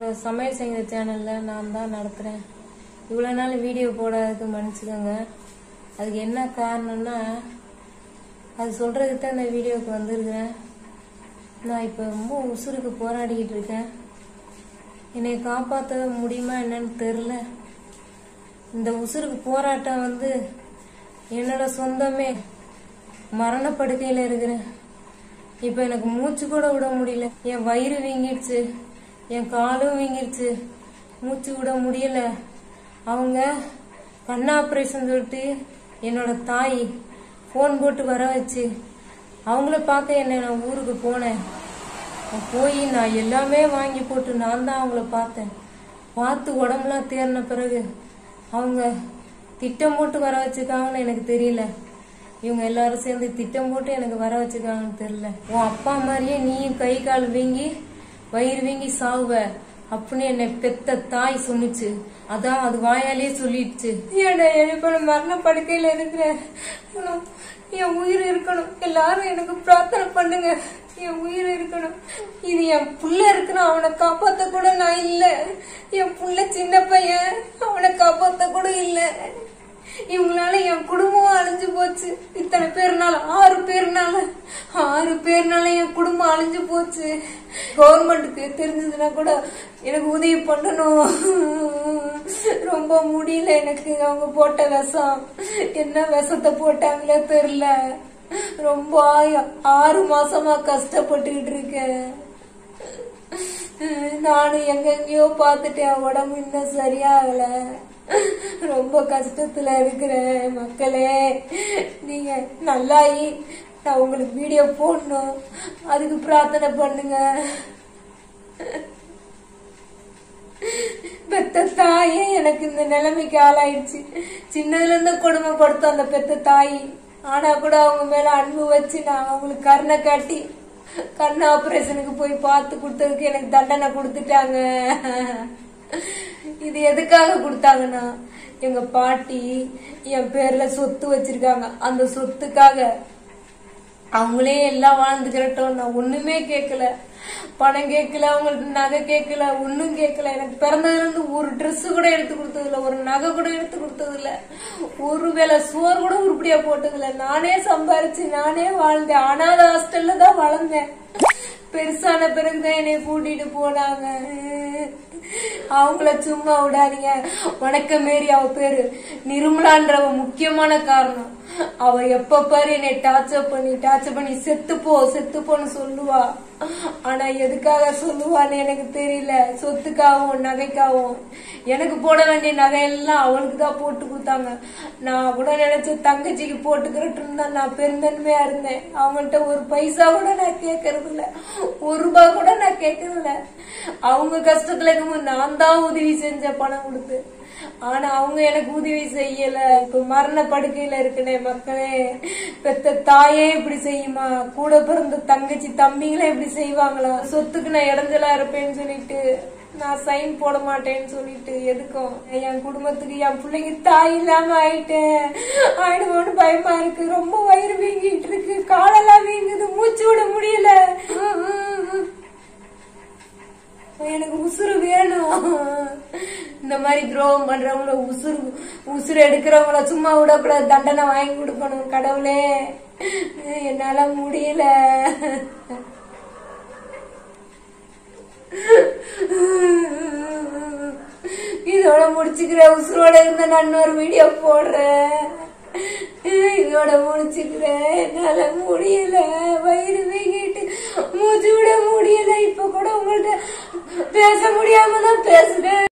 சமையல் செய்கிற சேனலில் நான் தான் நடத்துகிறேன் இவ்வளோ நாள் வீடியோ போடாததுக்கு மன்னிச்சுக்கோங்க அதுக்கு என்ன காரணம்னா அது சொல்கிறதுக்கு தான் இந்த வீடியோவுக்கு வந்திருக்கிறேன் நான் இப்போ ரொம்ப உசுருக்கு போராடிக்கிட்டு இருக்கேன் என்னை காப்பாற்ற முடியுமா என்னன்னு தெரில இந்த உசுருக்கு போராட்டம் வந்து என்னோட சொந்தமே மரணப்படுக்கையில் இருக்கிறேன் இப்போ எனக்கு மூச்சு கூட விட முடியல என் வயிறு வீங்கிடுச்சு என் காலும் வீங்கிருச்சு மூச்சு விட முடியல அவங்க கண் ஆப்ரேஷன் சொல்லிட்டு என்னோட தாய் ஃபோன் போட்டு வர வச்சு அவங்கள பார்க்க என்ன நான் ஊருக்கு போனேன் போய் நான் எல்லாமே வாங்கி போட்டு நான் தான் அவங்கள பார்த்தேன் பார்த்து உடம்புலாம் தேர்ன பிறகு அவங்க திட்டம் போட்டு வர வச்சிருக்காங்கன்னு எனக்கு தெரியல இவங்க எல்லாரும் சேர்ந்து திட்டம் போட்டு எனக்கு வர வச்சிருக்காங்கன்னு தெரியல உன் அப்பா மாதிரியே நீயும் கை கால் வீங்கி வயிறு வீங்கி சாவுவ அப்படின்னு என்னை பெத்த தாய் சொன்னுச்சு அதான் அது வாயாலே சொல்லிடுச்சு ஏடா இப்ப நான் மரண படுக்கையில இருக்கிறேன் ஆனா, என் உயிர் இருக்கணும் எல்லாரும் எனக்கு பிரார்த்தனை பண்ணுங்க என் உயிர் இருக்கணும் இது என் புள்ள இருக்கணும் அவனை காப்பாத்த கூட நான் இல்ல என் புள்ள சின்ன பையன் அவனை காப்பாத்த கூட இல்ல இவங்களால என் குடும்பம் அழிஞ்சு போச்சு இத்தனை பேர்னால ஆறு பேர்னால ஆறு பேர்னால என் குடும்பம் அழிஞ்சு போச்சு கவர்மெண்ட்டுக்கு தெரிஞ்சதுன்னா கூட எனக்கு உதவி பண்ணணும் ரொம்ப முடியல எனக்கு அவங்க போட்ட விஷம் என்ன விஷத்தை போட்டாங்களே தெரியல ரொம்ப ஆய- ஆறு மாசமா கஷ்டப்பட்டுக்கிட்டு இருக்கேன் நானும் எங்கெங்கயோ பார்த்துட்டேன் உடம்பு இன்னும் சரியாகல ரொம்ப கஷ்டத்துல இருக்கிறேன் மக்களே நீங்க நல்லாயி நான் உங்களுக்கு வீடியோ போடணும் அதுக்கு பிரார்த்தனை பண்ணுங்க பெத்த தாயே எனக்கு இந்த நிலைமைக்கு ஆளாயிடுச்சு சின்னதுல இருந்து கொடுமைப்படுத்த அந்த பெத்த தாய் ஆனா கூட அவங்க மேல அன்பு வச்சு நான் அவங்களுக்கு கருணை காட்டி கண் ஆபரேஷனுக்கு போய் பார்த்து கொடுத்ததுக்கு எனக்கு தண்டனை கொடுத்துட்டாங்க இது எதுக்காக கொடுத்தாங்கன்னா எங்க பாட்டி என் பேர்ல சொத்து வச்சிருக்காங்க அந்த சொத்துக்காக அவங்களே எல்லாம் வாழ்ந்துக்கிறட்டும் நான் ஒண்ணுமே கேட்கல பணம் கேட்கல அவங்களுக்கு நகை கேட்கல ஒண்ணும் கேட்கல எனக்கு பிறந்ததுல இருந்து ஒரு Dress கூட எடுத்து கொடுத்தது இல்ல ஒரு நகை கூட எடுத்து கொடுத்தது இல்ல ஒரு வேளை சோறு கூட உருப்படியா போட்டது இல்ல நானே சம்பாரிச்சு நானே வாழ்ந்தேன் அனாத ஹாஸ்டல்ல தான் வளர்ந்தேன் பெருசான பிறகுதான் என்னை கூட்டிட்டு போனாங்க அவங்கள சும்மா விடாதீங்க வணக்கம் மேரி அவ பேரு நிர்மலான்றவ முக்கியமான காரணம் அவ எப்ப பாரு என்னை டார்ச்சர் பண்ணி டார்ச்சர் பண்ணி செத்து போ செத்து போன்னு சொல்லுவா ஆனா எதுக்காக சொல்லுவான்னு எனக்கு தெரியல சொத்துக்காகவும் நகைக்காகவும் எனக்கு போட வேண்டிய நகையெல்லாம் அவளுக்கு தான் போட்டு கொடுத்தாங்க நான் கூட நினைச்ச தங்கச்சிக்கு போட்டுக்கிறட்டு தான் நான் பெருந்தன்மையா இருந்தேன் அவங்கள்ட்ட ஒரு பைசா கூட நான் கேட்கறது இல்ல ஒரு ரூபாய் கூட நான் கேட்கறது இல்ல அவங்க கஷ்டத்துல இருக்கும்போது நான் தான் உதவி செஞ்ச பணம் கொடுத்து ஆனா அவங்க எனக்கு உதவி செய்யல இப்ப மரண படுக்கையில இருக்கனே மக்களே பெத்த தாயே இப்படி செய்யுமா கூட பிறந்த தங்கச்சி தம்பிங்களே இப்படி செய்வாங்களா சொத்துக்கு நான் இடைஞ்சலா இருப்பேன்னு சொல்லிட்டு நான் சைன் போட மாட்டேன்னு சொல்லிட்டு எதுக்கும் என் குடும்பத்துக்கு என் பிள்ளைக்கு தாய் இல்லாம ஆயிட்டேன் ஆயிடுவோன்னு பயமா இருக்கு ரொம்ப வயிறு வீங்கிட்டு இருக்கு காலெல்லாம் வீங்குது மூச்சு விட முடியல எனக்கு உசுறு வேணும் இந்த மாதிரி துரோகம் பண்றவங்கள உசுறு உசுறு எடுக்கிறவங்கள சும்மா விடக்கூடாது தண்டனை வாங்கி கொடுக்கணும் கடவுளே என்னால முடியல இதோட முடிச்சுக்கிறேன் உசுரோட இருந்த நான் இன்னொரு வீடியோ போடுறேன் இதோட முடிச்சுக்கிறேன் என்னால முடியல வயிறு வீங்கிட்டு மூச்சு விட முடியல இப்ப கூட உங்கள்ட்ட பேச முடியாம தான் பேசுறேன்